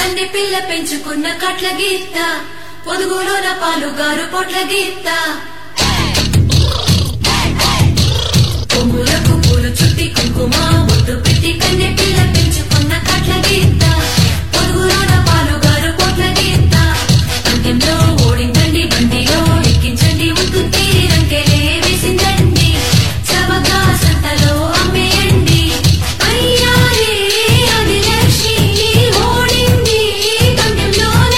కన్నె పిల్ల పెంచుకున్న కట్ల గీత పొదుగులోన పాలుగారు పొట్ల గీత కొమ్ములకు పూలు చుట్టి కుంకుమ ముద్దు పెట్టి కన్నె పిల్ల పెంచుకున్న కట్ల గీత పొదుగులోన పాలుగారు పొట్ల గీత అంత్యంలో ఓడిందండి బండిలో ఎక్కించండి ముద్దు తీరి రంకెలే వేసిందండి చవగా సంతలో అమ్మేయండి అయ్యారే అది లక్ష్మి ఓడింది పందెంలోన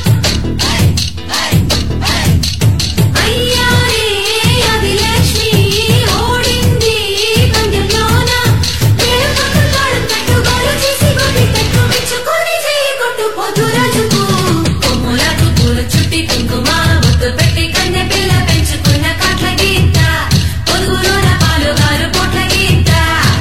అయ్యారే అది లక్ష్మి ఓడింది పందెంలోన వేడుకకు తాళం కట్టుగోలు చేసి గొడ్డి కట్టు మెచ్చుకొని చేయి కొట్టు పోతు రాజుకు కొమ్ములకు పూలు చుట్టి కుంకుమ ముద్దు పెట్టి కన్నె పిల్ల పెంచుకున్న కాట్ల గీత పొదుగులోన పాలుగారు పొట్ల గీత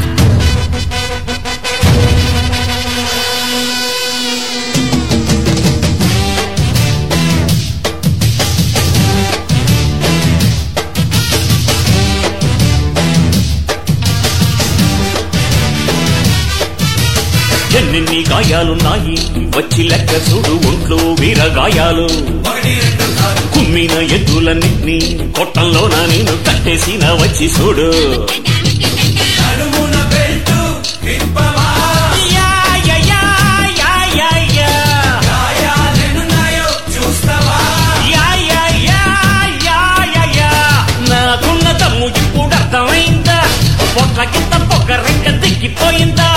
ఎన్నెన్ని గాయాలున్నాయి వచ్చి లెక్క చూడు ఒంట్లో వీరగాయాలు కుమ్మిన ఎద్దులన్నింటినీ కొట్టంలోన నేను కట్టేసిన వచ్చి చూడు నడుమున బెల్టు విప్పవా యా, యా, యా, యా, యా, యా. గాయాలెన్నున్నాయో చూస్తావా యా, యా, యా, యా, యా, యా. నాకున్న దమ్ము ఇప్పుడు అర్థమైందా పొట్ల కింద పొగ రెక్క దిగిపోయిందా